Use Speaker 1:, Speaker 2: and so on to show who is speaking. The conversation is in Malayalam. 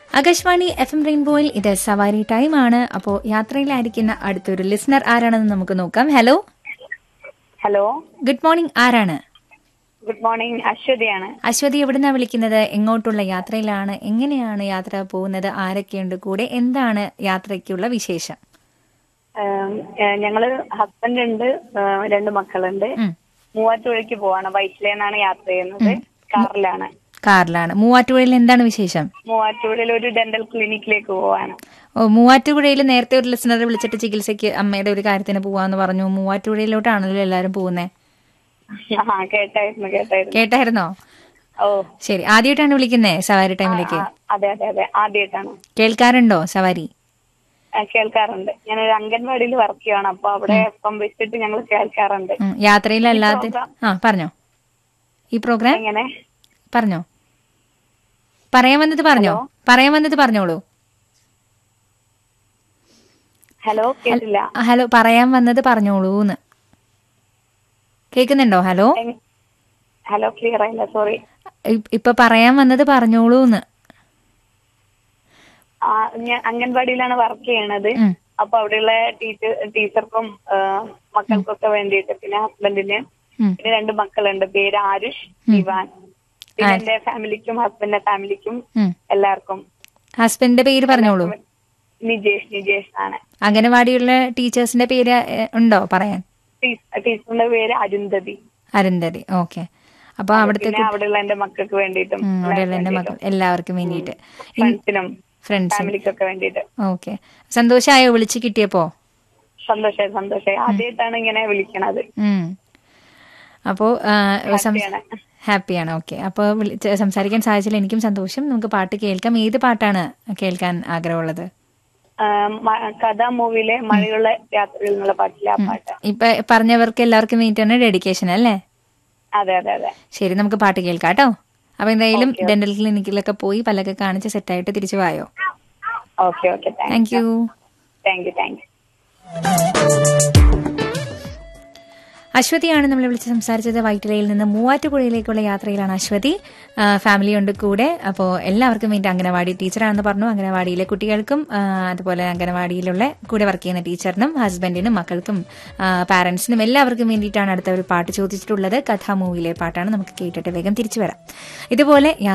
Speaker 1: ആകാശവാണി എഫ് എം റെയിൻബോയിൽ ഇത് സവാരി ടൈം ആണ് അപ്പോൾ യാത്രയിലായിരിക്കുന്ന അടുത്തൊരു ലിസണർ ആരാണെന്ന് നമുക്ക് നോക്കാം ഹലോ
Speaker 2: ഹലോ
Speaker 1: ഗുഡ് മോർണിംഗ് ആരാണ്
Speaker 2: ഗുഡ് മോർണിംഗ് അശ്വതിയാണ്
Speaker 1: അശ്വതി എവിടുന്നാ വിളിക്കുന്നത് എങ്ങോട്ടുള്ള യാത്രയിലാണ് എങ്ങനെയാണ് യാത്ര പോകുന്നത് ആരൊക്കെയുണ്ട് കൂടെ എന്താണ് യാത്രയ്ക്കുള്ള വിശേഷം
Speaker 2: ഏം, ഏ, ഞങ്ങള് ഹസ്ബൻഡ് ഉണ്ട് ഏ, രണ്ട് മക്കളുണ്ട്
Speaker 1: ഉം.
Speaker 2: മൂവാറ്റുപുഴയ്ക്ക് പോവാണ് വൈറ്റിലേന്നാണ് യാത്ര ചെയ്യുന്നത് കാറിലാണ്
Speaker 1: കാറിലാണ് മൂവാറ്റുപുഴയിൽ എന്താണ് വിശേഷം
Speaker 2: മൂവാറ്റുപുഴയിൽ ഒരു ഡെന്റൽ ക്ലിനിക്കിലേക്ക് പോവാണ്
Speaker 1: ഓ മൂവാറ്റുപുഴയിൽ നേരത്തെ ഒരു ലിസണറെ വിളിച്ചിട്ട് ചികിത്സയ്ക്ക് അമ്മയുടെ ഒരു കാര്യത്തിന് പോവാന്ന് പറഞ്ഞു മൂവാറ്റുപുഴയിലോട്ടാണല്ലോ എല്ലാവരും പോകുന്നത്
Speaker 2: ആ കേട്ടായിരുന്നു കേട്ടായിരുന്നു
Speaker 1: കേട്ടായിരുന്നോ
Speaker 2: ഓ
Speaker 1: ശരി ആദ്യമായിട്ടാണ് വിളിക്കുന്നേ സവാരി ടൈമിലേക്ക്
Speaker 2: ആ, അതെ അതെ അതെ ആദ്യമായിട്ടാണ്
Speaker 1: കേൾക്കാറുണ്ടോ സവാരി
Speaker 2: ആ, കേൾക്കാറുണ്ട് ഞാനൊരു അംഗൻവാടിയിൽ വർക്ക് ചെയ്യണം അപ്പൊ അവിടെ ഇപ്പം വെച്ചിട്ട് ഞങ്ങൾ കേൾക്കാറുണ്ട്
Speaker 1: ഉം, യാത്രയിലല്ലാതെ
Speaker 2: ഈ program-
Speaker 1: ആ പറഞ്ഞോ ഈ പ്രോഗ്രാം
Speaker 2: എങ്ങനെ
Speaker 1: പറഞ്ഞോ പറയാൻ വന്നത് പറഞ്ഞോ പറയാൻ വന്നത് പറഞ്ഞോളൂ
Speaker 2: ഹലോ കേട്ടില്ല
Speaker 1: ആ, ഹലോ പറയാൻ വന്നത് പറഞ്ഞോളൂന്ന് കേൾക്കുന്നുണ്ടോ ഹലോ
Speaker 2: എങ്- ഹലോ ക്ലിയർ ആയില്ല സോറി
Speaker 1: ഇ- ഇപ്പൊ പറയാൻ വന്നത് പറഞ്ഞോളൂന്ന്
Speaker 2: ആ, ഞാൻ അംഗൻവാടിയിലാണ് വർക്ക് ചെയ്യണത്
Speaker 1: ഉം.
Speaker 2: അപ്പൊ അവിടെയുള്ള ടീച്ചർ ടീച്ചർക്കും ആ, മക്കൾക്കൊക്കെ വേണ്ടിയിട്ട് പിന്നെ ഹസ്ബൻഡിന്
Speaker 1: ഉം.
Speaker 2: പിന്നെ രണ്ട് മക്കളുണ്ട് പേര് ആരുഷ് ഇവാൻ പിന്നെ എന്റെ ഫാമിലിക്കും ഹസ്ബൻഡിന്റെ ഫാമിലിക്കും
Speaker 1: ഉം.
Speaker 2: എല്ലാവർക്കും
Speaker 1: ഹസ്ബൻഡിന്റെ പേര് പറഞ്ഞോളൂ
Speaker 2: നിജേഷ് നിജേഷ് ആണ്
Speaker 1: അംഗനവാടിയുള്ള ടീച്ചേഴ്സിന്റെ പേര് എ, ഉണ്ടോ പറയാൻ
Speaker 2: ടീ- ടീച്ചറിന്റെ പേര് അരുന്ധതി
Speaker 1: അരുന്ധതി ഓക്കെ അപ്പൊ അവിടുത്തെ
Speaker 2: പിന്നെ അവിടെയുള്ള എന്റെ മക്കൾക്ക് വേണ്ടിയിട്ടും
Speaker 1: ഉം, അവിടെയുള്ള എന്റെ മക്കൾ എല്ലാവർക്കും വേണ്ടിയിട്ട്
Speaker 2: ഫ്രണ്ട്സിനും
Speaker 1: ഫ്രണ്ട്സ്
Speaker 2: ഫാമിലിക്കൊക്കെ വേണ്ടിയിട്ട്
Speaker 1: ഓക്കെ സന്തോഷായോ വിളിച്ചു കിട്ടിയപ്പോ
Speaker 2: സന്തോഷമായി സന്തോഷമായി ആദ്യമായിട്ടാണ് ഇങ്ങനെ വിളിക്കണത്
Speaker 1: ഉം. അപ്പോ ആ, സം-
Speaker 2: ഹാപ്പിയാണ്.
Speaker 1: ഹാപ്പിയാണ് ഓക്കെ അപ്പോൾ വിളിച്ച് സംസാരിക്കാൻ സാധിച്ചാൽ എനിക്കും സന്തോഷം നമുക്ക് പാട്ട് കേൾക്കാം ഏത് പാട്ടാണ് കേൾക്കാൻ ആഗ്രഹമുള്ളത്
Speaker 2: ആ, മ- കഥ മൂവിയിലെ മഴയുള്ള രാത്രിയിൽ എന്നുള്ള പാട്ടിലെ ആ പാട്ട്
Speaker 1: ഇപ്പൊ പറഞ്ഞവർക്ക് എല്ലാവർക്കും വേണ്ടിയിട്ടാണ് ഡെഡിക്കേഷൻ അല്ലേ
Speaker 2: അതെ അതെ അതെ
Speaker 1: ശരി നമുക്ക് പാട്ട് കേൾക്കാം കേട്ടോ അപ്പൊ എന്തായാലും ഡെന്റൽ ക്ലിനിക്കിലൊക്കെ പോയി പല്ലൊക്കെ കാണിച്ച് സെറ്റായിട്ട് തിരിച്ചു വായോ
Speaker 2: okay okay thank
Speaker 1: thank you
Speaker 2: thank you thank you
Speaker 1: അശ്വതിയാണ് നമ്മൾ വിളിച്ച് സംസാരിച്ചത് വൈറ്റിലയിൽ നിന്ന് മൂവാറ്റുപുഴയിലേക്കുള്ള യാത്രയിലാണ് അശ്വതി ആ, ഫാമിലി ഉണ്ട് കൂടെ അപ്പോൾ എല്ലാവർക്കും വേണ്ടി അംഗനവാടി ടീച്ചറാണെന്ന് പറഞ്ഞു അംഗനവാടിയിലെ കുട്ടികൾക്കും ആ, അതുപോലെ അംഗനവാടിയിലുള്ള കൂടെ വർക്ക് ചെയ്യുന്ന ടീച്ചറിനും ഹസ്ബൻഡിനും മക്കൾക്കും പാരന്റ്സിനും എല്ലാവർക്കും വേണ്ടിയിട്ടാണ് അടുത്ത ഒരു പാട്ട് ചോദിച്ചിട്ടുള്ളത് കഥാ മൂവിയിലെ പാട്ടാണ് നമുക്ക് കേട്ടിട്ട് വേഗം തിരിച്ചു വരാം ഇതുപോലെ